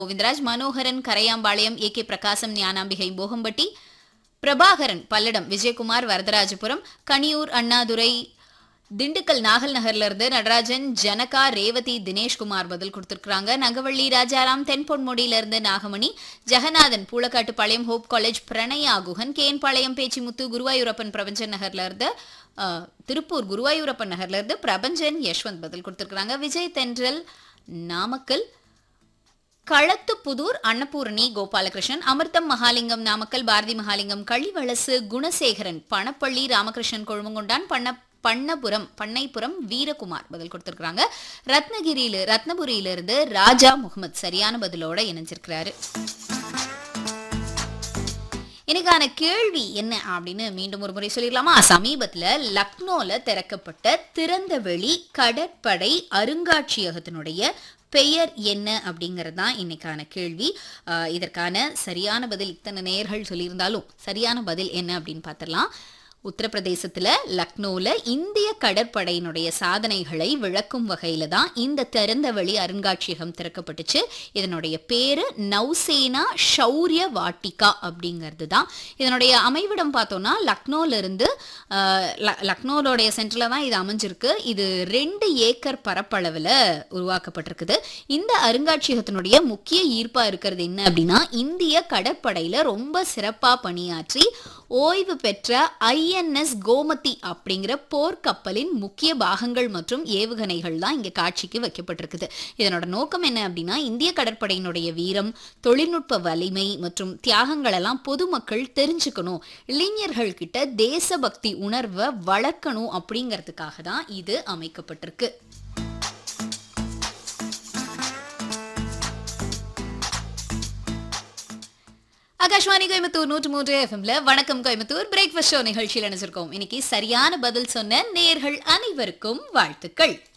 Govindaraj Manoharan Karaiyampalayam A K Prakasam Gnanambigai Bogampatti Prabhakaran Palladam Vijayakumar Varadharajapuram Kaniyur Annadurai Dindigul Nagal நகர்ல இருந்து நடராஜன் ஜனகா ரேவதி தினேஷ்குமார் பதில் கொடுத்திருக்காங்க நங்கவள்ளி ராஜாராம் தென்பொன்முடியில இருந்து நாகமணி ஜெகநாதன் பூளக்காட்டு பாளையம் ஹோப் காலேஜ் பிரணயா குகன் கேன்பாளையம் பேச்சிமுத்து குருவாயூரப்பன் பிரபஞ்சன் நகர்ல இருந்து அஹ், திருப்பூர் குருவாயூரப்பன் நகர்ல இருந்து பிரபஞ்சன் யஷ்வந்த் பதில் கொடுத்திருக்காங்க விஜய் தென்றல் நாமக்கல் களத்துப்புதூர் அன்னபூரணி கோபாலகிருஷ்ணன் அமிர்தம் மகாலிங்கம் நாமக்கல் பாரதி மகாலிங்கம் கள்ளிவளசு குணசேகரன் பணப்பள்ளி ராமகிருஷ்ணன் கொழுமங்குண்டான் பண்ண பண்ணபுரம் பண்ணைப்புறம் வீரகுமார் பதில் கொடுத்திருக்காங்க ரத்னகிரியில ரத்னபுரியிலிருந்து ராஜா முகமது சரியான பதிலோட இணைஞ்சிருக்கிறாரு எனக்கான கேள்வி என்ன அப்படின்னு மீண்டும் ஒரு முறை சொல்லிடலாமா சமீபத்துல லக்னோல திறக்கப்பட்ட திறந்தவெளி கடற்படை அருங்காட்சியகத்தினுடைய பெயர் என்ன அப்படிங்கிறது தான் இன்னைக்கான கேள்வி ஆஹ் இதற்கான சரியான பதில் இத்தனை நேயர்கள் சொல்லியிருந்தாலும் சரியான பதில் என்ன அப்படின்னு பார்த்துடலாம் உத்தரப்பிரதேசத்துல லக்னோல இந்திய கடற்படையினுடைய சாதனைகளை விளக்கும் வகையில தான் இந்த திறந்தவெளி அருங்காட்சியகம் திறக்கப்பட்டுச்சு இதனுடைய பேரு நௌசேனா ஷௌரிய வாட்டிகா அப்படிங்கிறது தான் இதனுடைய அமைவிடம் பார்த்தோம்னா லக்னோல இருந்து ஆஹ், ல- லக்னோவோடைய சென்டரில் தான் இது அமைஞ்சிருக்கு இது ரெண்டு ஏக்கர் பரப்பளவில் உருவாக்கப்பட்டிருக்குது இந்த அருங்காட்சியகத்தினுடைய முக்கிய ஈர்ப்பா இருக்கிறது என்ன அப்படின்னா இந்திய கடற்படையில ரொம்ப சிறப்பா பணியாற்றி ஓய்வு பெற்ற ஐஎன்எஸ் கோமதி அப்படிங்கிற போர்க்கப்பலின் முக்கிய பாகங்கள் மற்றும் ஏவுகணைகள் தான் இங்க காட்சிக்கு வைக்கப்பட்டிருக்குது இதனோட நோக்கம் என்ன அப்படின்னா இந்திய கடற்படையினுடைய வீரம் தொழில்நுட்ப வலிமை மற்றும் தியாகங்கள் எல்லாம் பொதுமக்கள் தெரிஞ்சுக்கணும் இளைஞர்கள் கிட்ட தேசபக்தி உணர்வை வளர்க்கணும் அப்படிங்கிறதுக்காக தான் இது அமைக்கப்பட்டிருக்கு ஆகாஷ்வாணி கோயம்புத்தூர் நூற்று மூன்று எஃப்எம்ல வணக்கம் கோயம்புத்தூர் பிரேக்ஃபாஸ்ட் ஷோ நிகழ்ச்சியில் நினைச்சிருக்கோம் இன்னைக்கு சரியான பதில் சொன்ன நேர்கள் அனைவருக்கும் வாழ்த்துக்கள்